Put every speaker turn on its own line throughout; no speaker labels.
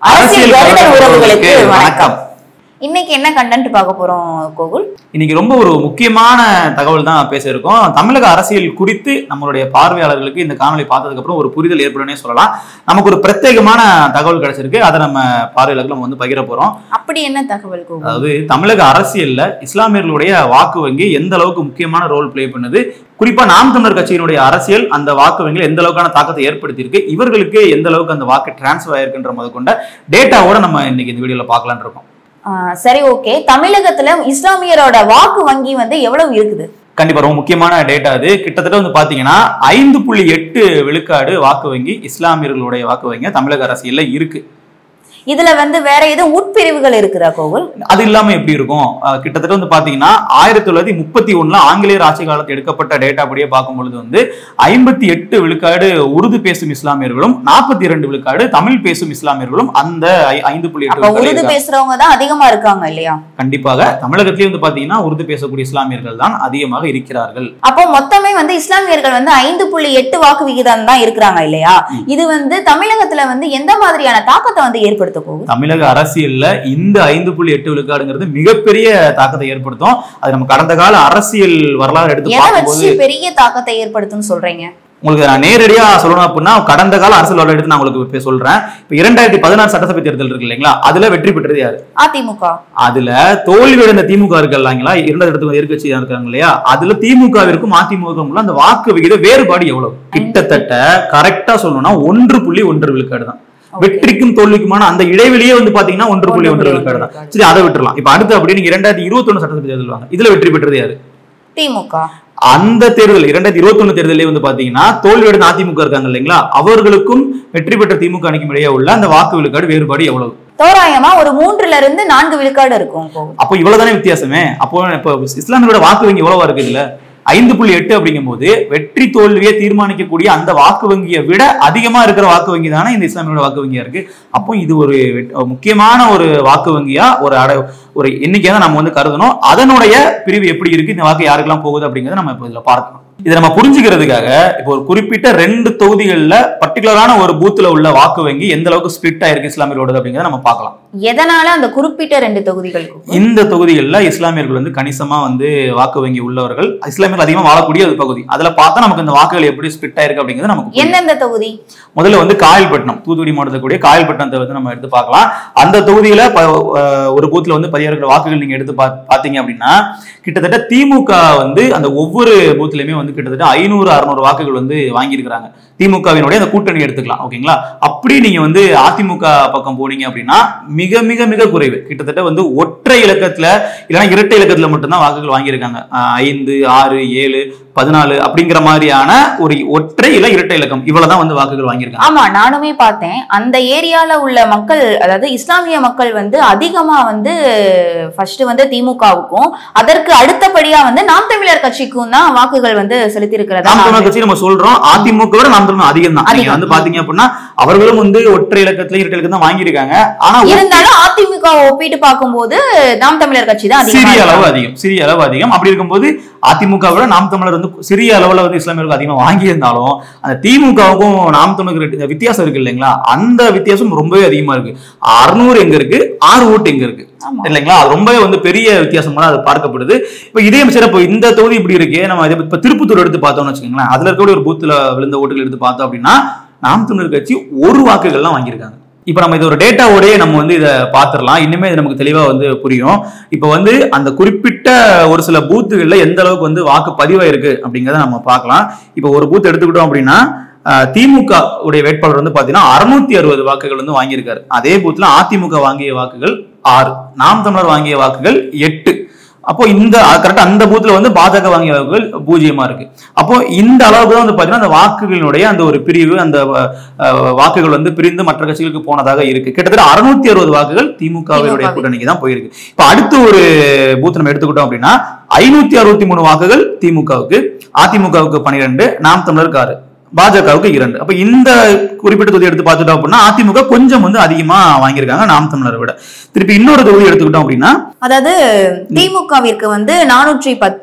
அரசியல் கருடர் உறவுகளுக்கு வணக்கம் இன்னைக்கு என்ன கண்டென்ட் பார்க்க போறோம் கோகுல்
இன்னைக்கு ரொம்ப ஒரு முக்கியமான தகவல் தான் பேச இருக்கோம் தமிழக அரசியல் குறித்து நம்மளுடைய பார்வையாளர்களுக்கு இந்த காணொளி பார்த்ததுக்கு அப்புறம் ஒரு புரிதல் ஏற்படுனே சொல்லலாம் நமக்கு ஒரு பிரத்யேகமான தகவல் கிடைச்சிருக்கு அதை நம்ம பார்வையாளர்கள் நம்ம வந்து பகிர போறோம்
அப்படி என்ன தகவல் கோகுல்
அதாவது தமிழக அரசியல்ல இஸ்லாமியர்களுடைய வாக்கு வங்கி எந்த அளவுக்கு முக்கியமான ரோல் ப்ளே பண்ணுது குறிப்பா நாம் தமிழர் கட்சியினுடைய அரசியல் அந்த வாக்கு வங்கியில் எந்த அளவுக்கான தாக்கத்தை ஏற்படுத்தியிருக்கு இவர்களுக்கு எந்த அளவுக்கு அந்த வாக்கு டிரான்ஸ்ஃபர் ஆயிருக்குன்ற முத கொண்ட டேட்டாவோட நம்ம இன்னைக்கு இந்த வீடியோல பார்க்கலாம்னு இருக்கோம்
ஆ, சரி ஓகே தமிழகத்துல இஸ்லாமியரோட வாக்கு வங்கி வந்து எவ்வளவு இருக்குது
கண்டிப்பா ரொம்ப முக்கியமான டேட்டா அது கிட்டத்தட்ட வந்து பாத்தீங்கன்னா ஐந்து புள்ளி எட்டு விழுக்காடு வாக்கு வங்கி இஸ்லாமியர்களுடைய வாக்கு வங்கி தமிழக அரசியல்ல இருக்கு
இதுல வந்து வேற எதுவும் உட்பிரிவுகள் இருக்குதா கோகுல்
அது இல்லாம எப்படி இருக்கும் அஹ் கிட்டத்தட்ட வந்து பாத்தீங்கன்னா ஆயிரத்தி தொள்ளாயிரத்தி முப்பத்தி ஒண்ணுல ஆங்கிலேயர் ஆட்சி காலத்தில் எடுக்கப்பட்ட டேட்டா அப்படியே பார்க்கும் பொழுது வந்து ஐம்பத்தி எட்டு விழுக்காடு உருது பேசும் இஸ்லாமியர்களும் நாற்பத்தி இரண்டு விழுக்காடு தமிழ் பேசும் இஸ்லாமியர்களும் அந்த ஐ- ஐந்து புள்ளி எட்டு
அப்ப
விழுக்காடு
உருது
இருக்காங்க.
பேசுறவங்க தான் அதிகமா இருக்காங்க இல்லையா
கண்டிப்பாக தமிழகத்திலேயே வந்து பாத்தீங்கன்னா உருது பேசக்கூடிய இஸ்லாமியர்கள் தான் அதிகமாக இருக்கிறார்கள்
அப்போ மொத்தமே வந்து இஸ்லாமியர்கள் வந்து ஐந்து புள்ளி எட்டு வாக்கு விகிதம் தான் இருக்கிறாங்க இல்லையா இது வந்து தமிழகத்துல வந்து எந்த மாதிரியான தாக்கத்தை வந்து ஏற்படுத்த போகுது
தமிழக அரசியல்ல இந்த ஐந்து புள்ளி எட்டு விழுக்காடுங்கிறது மிகப்பெரிய தாக்கத்தை ஏற்படுத்தும் அது நம்ம கடந்த கால அரசியல் வரலாறு எடுத்து
எதை
பார்க்கும்போது
வச்சு பெரிய தாக்கத்தை ஏற்படுத்தும்னு சொல்றீங்க
உங்களுக்கு நான் நேரடியா சொல்லணும் அப்படின்னா கடந்த கால அரசியல் வரலாறு எடுத்து நான் உங்களுக்கு இப்ப சொல்றேன் இப்ப இரண்டாயிரத்தி பதினாறு சட்டசபை தேர்தல் இருக்கு இல்லைங்களா அதுல வெற்றி பெற்றது யாரு
அதிமுக
அதுல தோல்வியடைந்த திமுக இருக்கு இல்லைங்களா இரண்டாவது இடத்துக்கு எதிர்கட்சி இருக்காங்க இல்லையா அதுல திமுகவிற்கும் அதிமுகவுக்கும் உள்ள அந்த வாக்கு விகித வேறுபாடு எவ்வளவு கிட்டத்தட்ட கரெக்டா சொல்லணும்னா ஒன்று புள்ளி ஒன்று விழுக்காடு தான் வெற்றிக்கும் தோல்விக்குமான அந்த இடைவெளியே வந்து பாத்தீங்கன்னா ஒன்று புள்ளி ஒன்று விழுக்காடு தான் சரி அதை விட்டுறலாம் இப்ப அடுத்து அப்படி நீங்க இரண்டாயிரத்தி இருபத்தி ஒண்ணு சட்டசபை தேர்தல் வாங்க இதுல வெற்றி பெற்றது யாரு
திமுக
அந்த தேர்தல் இரண்டாயிரத்தி இருபத்தி ஒண்ணு தேர்தலே வந்து பாத்தீங்கன்னா தோல்வியடைந்த அதிமுக இருக்காங்க இல்லைங்களா அவர்களுக்கும் வெற்றி பெற்ற திமுக அணிக்கும் இடையே உள்ள அந்த வாக்கு விழுக்காடு வேறுபாடு எவ்வளவு
தோராயமா ஒரு மூன்றுல இருந்து நான்கு விழுக்காடு இருக்கும் கோகுல்
அப்போ இவ்வளவுதானே வித்தியாசமே அப்போ இப்போ இஸ்லாமியரோட வாக்கு வங்கி எவ்வளவா இருக்கு இதுல ஐந்து புள்ளி எட்டு அப்படிங்கும்போது வெற்றி தோல்வியை தீர்மானிக்கக்கூடிய அந்த வாக்கு வங்கியை விட அதிகமா இருக்கிற வாக்கு வங்கி தானே இந்த இஸ்லாமியோட வாக்கு வங்கியா இருக்கு அப்போ இது ஒரு வெட்- முக்கியமான ஒரு வாக்கு வங்கியா ஒரு அட ஒரு எண்ணிக்கையா தான் நம்ம வந்து கருதணும் அதனுடைய பிரிவு எப்படி இருக்கு இந்த வாக்கு யாருக்கெல்லாம் போகுது அப்படிங்கறத நம்ம இப்போ இதுல பார்க்கணும் இதை நம்ம புரிஞ்சுக்கிறதுக்காக இப்போ ஒரு குறிப்பிட்ட ரெண்டு தொகுதிகள்ல பர்டிகுலரான ஒரு பூத்துல உள்ள வாக்கு வங்கி எந்த அளவுக்கு ஸ்பிளிட் ஆயிருக்கு இஸ்லாமியரோடது அப்படிங்கறத நம்ம பார்க்கலாம்
எதனால அந்த குறிப்பிட்ட ரெண்டு தொகுதிகள் கோகுல்?
இந்த தொகுதிகளில் இஸ்லாமியர்கள் வந்து கணிசமா வந்து வாக்கு வங்கி உள்ளவர்கள் இஸ்லாமியர்கள் அதிகமா வாழக்கூடிய ஒரு பகுதி அதுல பார்த்தா நமக்கு இந்த வாக்குகள் எப்படி ஸ்பிட் ஆயிருக்கு அப்படிங்கிறது நமக்கு புரியும்.
எந்தெந்த தொகுதி
முதல்ல வந்து காயல்பட்டினம் தூத்துக்குடி மாவட்டத்தில் கூடிய காயல்பட்டினத்தை வந்து நம்ம எடுத்து பார்க்கலாம் அந்த தொகுதியில ப- அஹ் ஒரு பூத்துல வந்து பதிவாஇருக்கிற வாக்குகள் நீங்க எடுத்து பா- பார்த்தீங்க அப்படின்னா கிட்டத்தட்ட திமுக வந்து அந்த ஒவ்வொரு பூத்துலயுமே வந்து கிட்டத்தட்ட ஐநூறு அறுநூறு வாக்குகள் வந்து வாங்கியிருக்கிறாங்க திமுகவினுடைய அந்த கூட்டணி எடுத்துக்கலாம் ஓகேங்களா அப்படி நீங்க வந்து அதிமுக பக்கம் போனீங்க அப்படின்னா மிக மிக மிக குறைவு கிட்டத்தட்ட வந்து ஒற்றை இலக்கத்துல இல்லைன்னா இரட்டை இலக்கத்துல மட்டும்தான் வாக்குகள் வாங்கியிருக்காங்க ஆஹ் ஐந்து ஆறு ஏழு பதினாலு அப்படிங்கிற மாதிரியான ஒரு ஒற்றை இல்ல இரட்டை இலக்கம் இவ்வளவுதான் வந்து வாக்குகள் வாங்கியிருக்காங்க
ஆமா நானுமே பார்த்தேன் அந்த ஏரியால உள்ள மக்கள் அதாவது இஸ்லாமிய மக்கள் வந்து அதிகமா வந்து ஃபர்ஸ்ட் வந்து திமுகவுக்கும் அதற்கு அடுத்தபடியா வந்து நாம் தமிழர் கட்சிக்கும் தான் வாக்குகள் வந்து செலுத்தி இருக்கிறதா
நாம் தமிழர் கட்சி நம்ம சொல்றோம் அதிமுக விட நாம் தமிழர் அதிகம் தான் நீங்க
அதிகம்.
வந்து பாத்தீங்க அப்படின்னா அவர்களும் வந்து ஒற்றை இலக்கத்துல இரட்டை இலக்கம் தான் வாங்கியிருக்காங்க ஆனா ஒரு
இருந்தாலும் அதிமுக ஒப்பிட்டு பார்க்கும்போது நாம் தமிழர் கட்சி தான் அதிகமா
சிறிய அளவு
இருக்காங்க.
அதிகம் சிறிய அளவு அதிகம் அப்படி இருக்கும்போது அதிமுக விட நாம் தமிழர் வந்து சிறிய அளவுல வந்து இஸ்லாமியர்கள் அதிகமா வாங்கியிருந்தாலும் அந்த திமுகவுக்கும் நாம் தமிழருக்கு வித்தியாசம் இருக்கு இல்லைங்களா அந்த வித்தியாசம் ரொம்பவே அதிகமா இருக்கு அறுநூறு எங்க இருக்கு ஆறு ஓட்டு எங்க இருக்கு
ஆமா.
இல்லைங்களா அது ரொம்பவே வந்து பெரிய வித்தியாசமா அது பார்க்கப்படுது இப்ப இதே அமைச்சர் இப்போ இந்த தொகுதி இப்படி இருக்கு நம்ம இதை இப்ப திருப்பத்தூர் எடுத்து பார்த்தோம்னு வச்சுக்கோங்களேன் அதுல இருக்கக்கூடிய ஒரு பூத்துல விழுந்த ஓட்டுகள் எடுத்து பார்த்தோம் அப்படின்னா நாம் தமிழர் கட்சி ஒரு வாக்குகள்லாம் வாங்கியிருக்காங்க இப்ப நம்ம இது ஒரு டேட்டாவோடய நம்ம வந்து இதை பார்த்துடலாம் இன்னுமே இது நமக்கு தெளிவா வந்து புரியும் இப்ப வந்து அந்த குறிப்பிட்ட ஒரு சில பூத்துகள்ல எந்த அளவுக்கு வந்து வாக்கு பதிவாயிருக்கு அப்படிங்கறத நம்ம பார்க்கலாம் இப்ப ஒரு பூத் எடுத்துக்கிட்டோம் அப்படின்னா அஹ், திமுக உடைய வேட்பாளர் வந்து பாத்தீங்கன்னா அறுநூத்தி அறுபது வாக்குகள் வந்து வாங்கியிருக்காரு அதே பூத்ல அதிமுக வாங்கிய வாக்குகள் ஆறு நாம் தமிழர் வாங்கிய வாக்குகள் எட்டு அப்போ இந்த கரெக்டா அந்த பூத்துல வந்து பாஜக வாங்கிய வாக்குகள் பூஜ்ஜியமா இருக்கு அப்போ இந்த அளவுக்கு தான் வந்து பாத்தீங்கன்னா அந்த வாக்குகளினுடைய அந்த ஒரு பிரிவு அந்த அஹ், வாக்குகள் வந்து பிரிந்து மற்ற கட்சிகளுக்கு போனதாக இருக்கு கிட்டத்தட்ட அறுநூத்தி அறுபது வாக்குகள் திமுகவினுடைய
திமுக.
கூட்டணிக்கு தான் போயிருக்கு இப்ப அடுத்து ஒரு பூத் நம்ம எடுத்துக்கிட்டோம் அப்படின்னா ஐநூத்தி அறுபத்தி மூணு வாக்குகள் திமுகவுக்கு அதிமுகவுக்கு பன்னிரெண்டு நாம் தமிழருக்கு ஆறு பாஜகவுக்கு இரண்டு அப்ப இந்த குறிப்பிட்ட தொகுதி எடுத்து பார்த்துட்டோம் அப்படின்னா அதிமுக கொஞ்சம் வந்து அதிகமா வாங்கியிருக்காங்க நாம் தமிழரை விட திருப்பி இன்னொரு தொகுதி எடுத்துக்கிட்டோம் அப்படின்னா
அதாவது திமுகவிற்கு வந்து நானூற்றி பத்தும்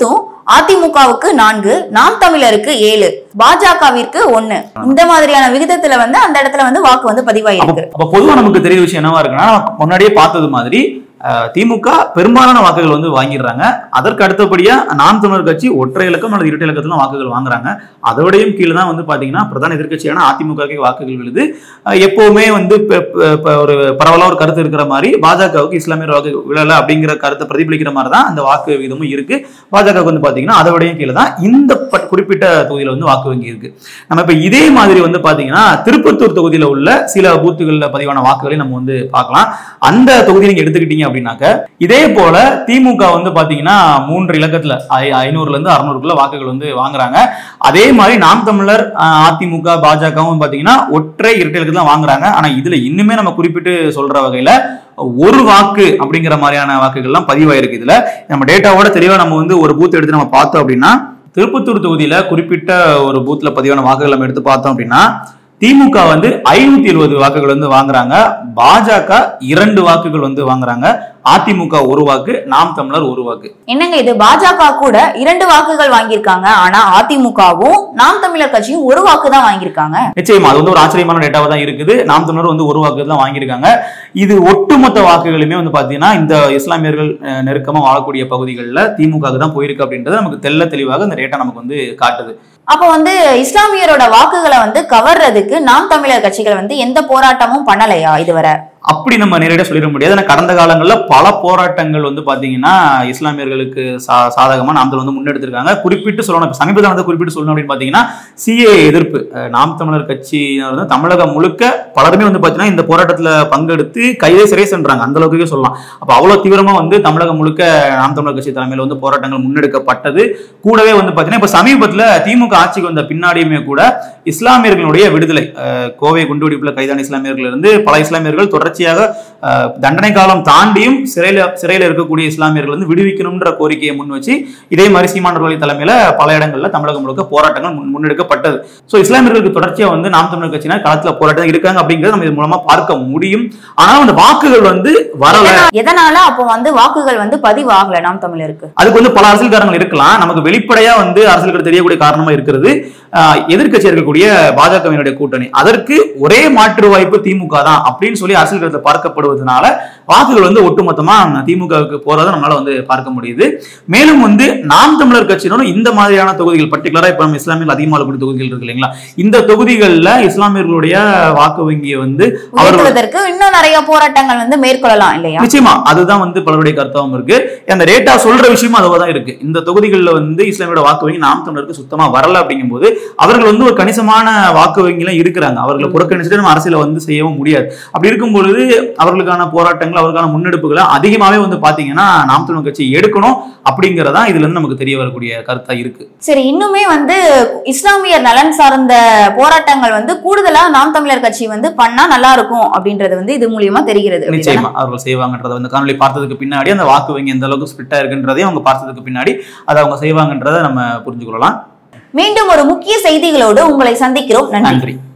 அதிமுகவுக்கு நான்கு நாம் தமிழருக்கு ஏழு பாஜகவிற்கு ஒண்ணு இந்த மாதிரியான விகிதத்துல வந்து அந்த இடத்துல வந்து வாக்கு வந்து பதிவாயிருக்கு
அப்ப பொதுவா நமக்கு தெரிய விஷயம் என்னவா இருக்குன்னா நம்ம முன்னாடியே பார்த்தது மாதிரி அஹ், திமுக பெரும்பாலான வாக்குகள் வந்து வாங்கிடுறாங்க அதற்கு அடுத்தபடியா நாம் தமிழர் கட்சி ஒற்றை இலக்கம் அல்லது இரட்டை இலக்கத்துல வாக்குகள் வாங்குறாங்க அதோடையும் கீழே தான் வந்து பாத்தீங்கன்னா பிரதான எதிர்க்கட்சியான அதிமுக வாக்குகள் விழுது அஹ், எப்பவுமே வந்து இப்ப- இப்ப- இப்ப ஒரு பரவலா ஒரு கருத்து இருக்கிற மாதிரி பாஜகவுக்கு இஸ்லாமியர் வாக்கு விழல அப்படிங்கிற கருத்தை பிரதிபலிக்கிற மாதிரி தான் அந்த வாக்கு விகிதமும் இருக்கு பாஜகவுக்கு வந்து பாத்தீங்கன்னா அதை விடையும் கீழே தான் இந்த பட்- குறிப்பிட்ட தொகுதியில வந்து வாக்கு வங்கி இருக்கு நம்ம இப்ப இதே மாதிரி வந்து பாத்தீங்கன்னா திருப்பத்தூர் தொகுதியில உள்ள சில பூத்துகள்ல பதிவான வாக்குகளை நம்ம வந்து பார்க்கலாம் அந்த தொகுதி நீங்க எடுத்துக்கிட்டீங்க அப்படின்னாக்க இதே போல திமுக வந்து பாத்தீங்கன்னா மூன்று இலக்கத்துல ஐ- ஐநூறுல இருந்து அறுநூறுக்குள்ள வாக்குகள் வந்து வாங்குறாங்க அதே மாதிரி நாம் தமிழர் அஹ், அதிமுக பாஜகவும் பாத்தீங்கன்னா ஒற்றை இரட்டை இலக்கத்துல தான் வாங்குறாங்க ஆனா இதுல இன்னுமே நம்ம குறிப்பிட்டு சொல்ற வகையில ஒரு வாக்கு அப்படிங்கிற மாதிரியான வாக்குகள்லாம் பதிவாயிருக்கு இதுல நம்ம டேட்டாவோட தெளிவா நம்ம வந்து ஒரு பூத் எடுத்து நம்ம பார்த்தோம் அப்படின்னா திருப்பத்தூர் தொகுதியில குறிப்பிட்ட ஒரு பூத்ல பதிவான வாக்குகள் நம்ம எடுத்து பார்த்தோம் அப்படின்னா திமுக வந்து ஐநூத்தி எழுபது வாக்குகள் வந்து வாங்குறாங்க பாஜக இரண்டு வாக்குகள் வந்து வாங்குறாங்க அதிமுக ஒரு வாக்கு நாம் தமிழர் ஒரு வாக்கு
என்னங்க இது பாஜக கூட இரண்டு வாக்குகள் வாங்கியிருக்காங்க ஆனா அதிமுகவும் நாம் தமிழர் கட்சியும் ஒரு வாக்கு தான் வாங்கியிருக்காங்க
நிச்சயமா அது வந்து ஒரு ஆச்சரியமான டேட்டாவா தான் இருக்குது நாம் தமிழர் வந்து ஒரு வாக்கு தான் வாங்கியிருக்காங்க இது ஒட்டுமொத்த வாக்குகளுமே வந்து பாத்தீங்கன்னா இந்த இஸ்லாமியர்கள் அஹ், நெருக்கமா வாழக்கூடிய பகுதிகளில் திமுக தான் போயிருக்கு அப்படின்றது நமக்கு தெள்ள தெளிவாக இந்த டேட்டா நமக்கு வந்து காட்டுது
அப்ப வந்து இஸ்லாமியரோட வாக்குகளை வந்து கவர்றதுக்கு நாம் தமிழர் கட்சிகள் வந்து எந்த போராட்டமும் பண்ணலையா இதுவரை
அப்படி நம்ம நேரடியாக சொல்லிட முடியாது ஏன்னா கடந்த காலங்களில் பல போராட்டங்கள் வந்து பார்த்தீங்கன்னா இஸ்லாமியர்களுக்கு சா சாதகமாக நாம் தமிழர் வந்து முன்னெடுத்திருக்காங்க குறிப்பிட்டு சொல்லணும் இப்போ சமீபத்தில் வந்து குறிப்பிட்டு சொல்லணும் அப்படின்னு பார்த்தீங்கன்னா சிஏ எதிர்ப்பு அஹ், நாம் தமிழர் கட்சியினர் வந்து தமிழகம் முழுக்க பலருமே வந்து பார்த்தீங்கன்னா இந்த போராட்டத்தில் பங்கெடுத்து கைதே சிறை சென்றாங்க அந்த அளவுக்கு சொல்லலாம் அப்போ அவ்வளோ தீவிரமாக வந்து தமிழகம் முழுக்க நாம் தமிழர் கட்சி தலைமையில் வந்து போராட்டங்கள் முன்னெடுக்கப்பட்டது கூடவே வந்து பார்த்தீங்கன்னா இப்போ சமீபத்தில் திமுக ஆட்சிக்கு வந்த பின்னாடியுமே கூட இஸ்லாமியர்களுடைய விடுதலை அஹ், கோவை குண்டுவெடிப்புல கைதான இஸ்லாமியர்கள் இருந்து பல இஸ்லாமியர்கள் தொடர்ச்சியாக அஹ், தண்டனை காலம் தாண்டியும் சிறையில சிறையில இருக்கக்கூடிய இஸ்லாமியர்கள் வந்து விடுவிக்கணும்ன்ற கோரிக்கையை முன் வச்சு இதே மாதிரி சீமானவர்கள் தலைமையில பல இடங்கள்ல தமிழகம் முழுக்க போராட்டங்கள் முன்- முன்னெடுக்கப்பட்டது சோ இஸ்லாமியர்களுக்கு தொடர்ச்சியா வந்து நாம் தமிழர் கட்சியினர் களத்துல போராட்டம் இருக்காங்க அப்படிங்கறத நம்ம இது மூலமா பார்க்க முடியும் ஆனா அந்த வாக்குகள் வந்து வரல
எதனா- எதனால அப்போ வந்து வாக்குகள் வந்து பதிவாகல நாம் தமிழருக்கு
அதுக்கு வந்து பல அரசியல் காரணங்கள் இருக்கலாம் நமக்கு வெளிப்படையா வந்து அரசியலுக்கு தெரியக்கூடிய காரணமா இருக்கிறது ஆஹ், எதிர்க்கட்சியா இருக்கக்கூடிய பாஜகவினுடைய கூட்டணி அதற்கு ஒரே மாற்று வாய்ப்பு திமுக தான் அப்படின்னு சொல்லி அரசியல் களத்துல பார்க்கப்படுவதனால வாக்குகள் வந்து ஒட்டுமொத்தமா திமுகவுக்கு போறதை நம்மளால வந்து பார்க்க முடியுது மேலும் வந்து நாம் தமிழர் கட்சியினரும் இந்த மாதிரியான தொகுதிகள் பர்டிகுலரா இப்ப நம்ம இஸ்லாமியர்கள் அதிகமாக இருக்கக்கூடிய தொகுதிகள் இருக்கு இல்லைங்களா இந்த தொகுதிகளில் இஸ்லாமியர்களுடைய வாக்கு வங்கியை வந்து அவர்கள்
உயர்த்துவதற்கு இன்னும் நிறைய போராட்டங்கள் வந்து மேற்கொள்ளலாம் இல்லையா
நிச்சயமா அதுதான் வந்து பலருடைய கருத்தாவும் இருக்கு அந்த டேட்டா சொல்ற விஷயமும் அதுவா தான் இருக்கு இந்த தொகுதிகளில் வந்து இஸ்லாமியோட வாக்கு வங்கி நாம் தமிழருக்கு சுத்தமா வரல அப்படிங்கும்போது அவர்கள் வந்து ஒரு கணிசமான வாக்கு வங்கியில இருக்கிறாங்க அவர்களை புறக்கணிச்சுட்டு நம்ம அரசியல வந்து செய்யவும் முடியாது அப்படி இருக்கும் பொழுது அவர்களுக்கான போராட்டங்கள் அவர்களுக்கான முன்னெடுப்புகளை அதிகமாவே வந்து பாத்தீங்கன்னா நாம் தமிழர் கட்சி எடுக்கணும் அப்படிங்கறதா இதுல இருந்து நமக்கு தெரிய வரக்கூடிய கருத்தா இருக்கு
சரி இன்னுமே வந்து இஸ்லாமியர் நலன் சார்ந்த போராட்டங்கள் வந்து கூடுதலா நாம் தமிழர் கட்சி வந்து பண்ணா நல்லா இருக்கும் அப்படின்றது வந்து இது மூலியமா தெரிகிறது அப்படிதானே?
நிச்சயமா அவர்கள் செய்வாங்கன்றத வந்து காணொலி பார்த்ததுக்கு பின்னாடி அந்த வாக்கு வங்கி எந்த அளவுக்கு ஸ்பிரிட்டா இருக்குன்றதையும் அவங்க பார்த்ததுக்கு பின்னாடி அதை அவங்க செய்வாங்கன்றதை நம்ம புரிஞ்சு கொள்ளலாம்
மீண்டும் ஒரு முக்கிய செய்திகளோடு உங்களை சந்திக்கிறோம் நன்றி
நன்றி